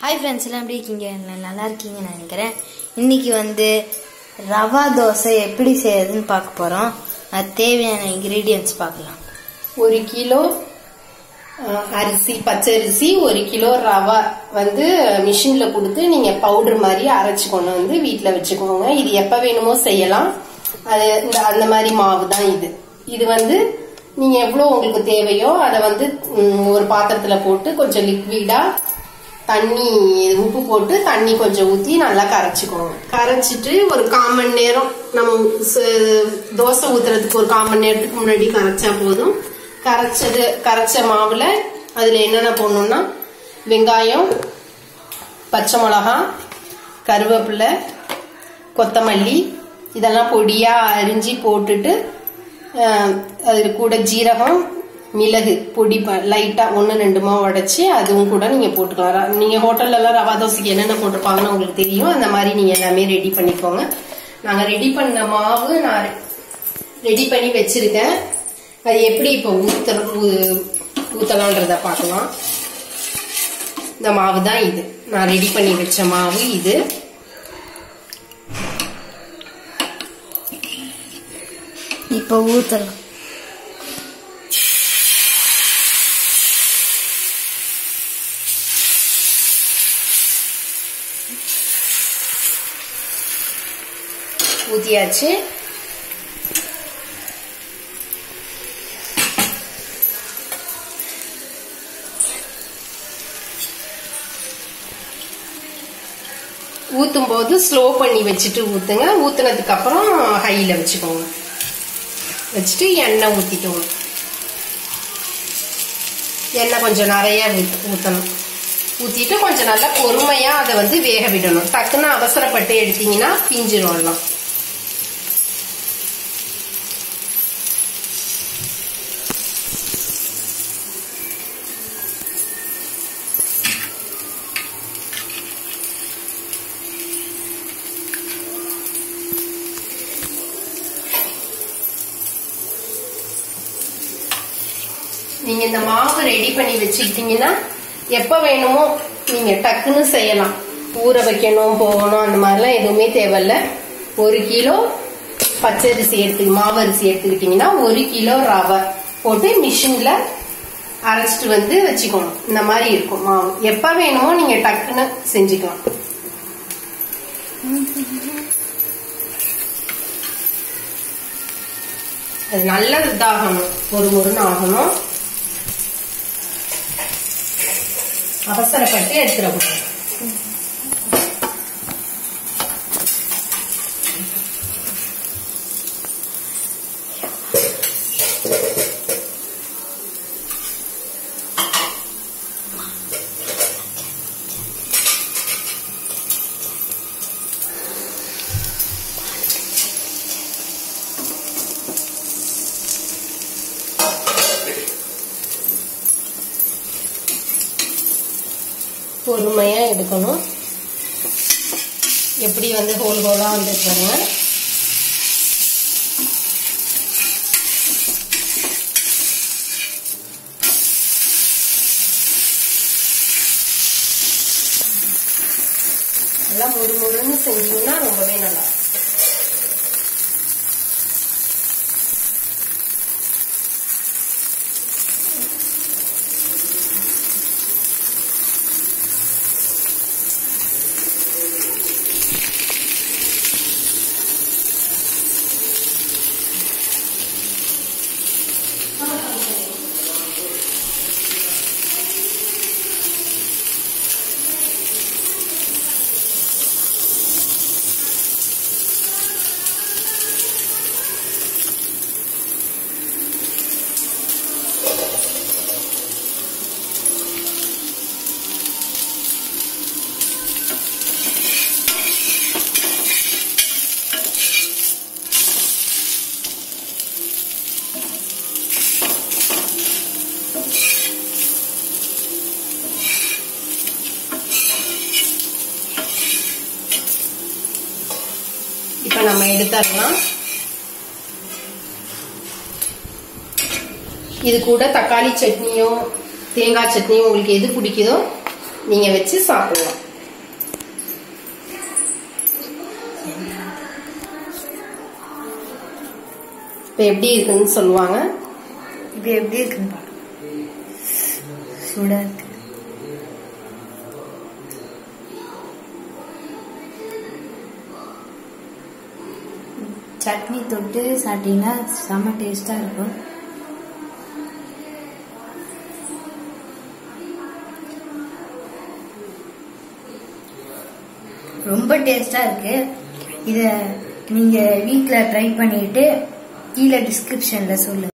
Hi friends எல்லாம் எப்படி இருக்கீங்க எல்லாம் நல்லா இருக்கீங்கன்னு நினைக்கிறேன் இன்னைக்கு வந்து ரவா தோசை எப்படி செய்யறதுன்னு பார்க்க போகிறோம் அது தேவையான இன்க்ரீடியன்ஸ் பார்க்கலாம் ஒரு கிலோ அஹ், அரிசி பச்சரிசி ஒரு கிலோ ரவா வந்து மிஷின்ல கொடுத்து நீங்க பவுடர் மாதிரி அரைச்சு கொண்டு வந்து வீட்ல வச்சுக்கோங்க இது எப்ப வேணுமோ செய்யலாம் அது இந்த அந்த மாதிரி மாவு தான் இது இது வந்து நீங்க எவ்வளவு உங்களுக்கு தேவையோ அதை வந்து ம், ஒரு பாத்திரத்துல போட்டு கொஞ்சம் லிக்விடா தண்ணி உப்பு போட்டு தண்ணி கொஞ்சம் ஊத்தி நல்லா கரைச்சிக்கோங்க கரைச்சிட்டு ஒரு கால் மணி நேரம் நம்ம ச- தோசை ஊத்துறதுக்கு ஒரு கால் மணி நேரத்துக்கு முன்னாடி கரைச்சா போதும் கரைச்சது கரைச்ச மாவுல அதுல என்னென்ன போடணும்னா வெங்காயம் பச்சை மிளகா கருவேப்பிலை கொத்தமல்லி இதெல்லாம் பொடியா அரிஞ்சு போட்டுட்டு அஹ், அது கூட ஜீரகம் மிளகு பொடி லைட்டா ஒன்று ரெண்டுமா உடைச்சி அதுவும் கூட நீங்க போட்டுக்கலாம் ர- நீங்க ஹோட்டல்ல எல்லாம் ரவா தோசைக்கு என்னென்ன போட்டிருப்பாங்கன்னு உங்களுக்கு தெரியும் அந்த மாதிரி நீங்க எல்லாமே ரெடி பண்ணிக்கோங்க நாங்க ரெடி பண்ண மாவு நான் ரெடி பண்ணி வச்சிருக்கேன் அது எப்படி இப்போ ஊத்த ஊ- ஊத்தலான்றத பார்க்கலாம் இந்த மாவு தான் இது நான் ரெடி பண்ணி வச்ச மாவு இது இப்போ ஊற்றலாம் ஊத்தியாச்சு ஊத்தும் போது ஸ்லோ பண்ணி வச்சுட்டு ஊத்துங்க ஊத்துனதுக்கு அப்புறம் ஹைல வச்சுக்கோங்க வச்சுட்டு எண்ணெய் ஊத்திக்கோங்க எண்ணெய் கொஞ்சம் நிறைய ஊத்- ஊத்தணும் ஊத்திட்டு கொஞ்சம் நல்லா பொறுமையா அதை வந்து வேக விடணும் டக்குன்னு அவசரப்பட்டு எடுத்தீங்கன்னா பிஞ்சிரும் எல்லாம் நீங்க இந்த மாவு ரெடி பண்ணி வச்சுக்கிட்டீங்கன்னா எப்ப வேணுமோ நீங்க டக்குன்னு செய்யலாம் ஊற வைக்கணும் போகணும் அந்த மாதிரிலாம் எதுவுமே தேவையில்ல ஒரு கிலோ பச்சரிசி எடுத்து மாவு அரிசி எடுத்துக்கிட்டீங்கன்னா ஒரு கிலோ ரவை போட்டு மிஷின்ல அரைச்சிட்டு வந்து வச்சுக்கணும் இந்த மாதிரி இருக்கும் மாவு எப்ப வேணுமோ நீங்க டக்குன்னு செஞ்சுக்கலாம் அது நல்ல இதாகணும் ஒரு முருன்னு ஆகணும் அவசரப்பட்டு எடுத்துடக்கூடாது பொறுமையா எடுக்கணும் எப்படி வந்து ஹோல் ஹோலா வந்துருக்காங்க எல்லாம் முறு முறுன்னு செஞ்சீங்கன்னா ரொம்பவே நல்லா இருக்கும். இப்ப நம்ம எடுத்துடலாம் இது கூட தக்காளி சட்னியோ தேங்காய் சட்னியோ உங்களுக்கு எது பிடிக்குதோ நீங்க வச்சு சாப்பிடலாம் இப்ப எப்படி இருக்குன்னு சொல்லுவாங்க இது எப்படி இருக்குன்னு பாருங்க சூடா இருக்கு சட்னி தொட்டு சாப்பிட்டீங்கன்னா செம்ம டேஸ்டா இருக்கும் ரொம்ப டேஸ்டா இருக்கு இத நீங்க வீட்ல ட்ரை பண்ணிட்டு கீழே டிஸ்கிரிப்ஷன்ல சொல்லுங்க